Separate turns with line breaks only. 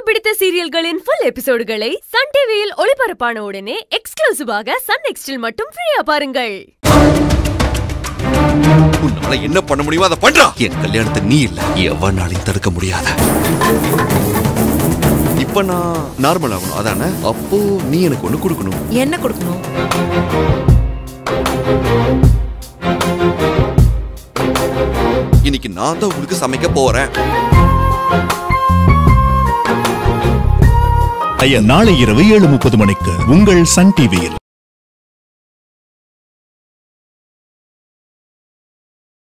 பிடித்த சீரியல்களின் full எபிசோடுகளை Sun டிவியில் ஒளிபரப்பான உடனே எக்ஸ்க்ளூசிவாக சன் நெக்ஸ்டில் மட்டும் ஃப்ரீயா பாருங்கள்
உன்னால என்ன பண்ண முடியுமோ அதை பண்றா என் கல்யாணத்தை நீ இல்ல எவனாலையும் தடுக்க முடியாத இப்ப நான் நார்மல் ஆகணும் அதானே அப்போ நீ எனக்கு ஒண்ணு கொடுக்கணும்
என்ன கொடுக்கணும்
இன்னைக்கு நான் தான் உங்களுக்கு சமைக்க போறேன்
நாளை இரவு ஏழு முப்பது மணிக்கு உங்கள் சன் டிவியில்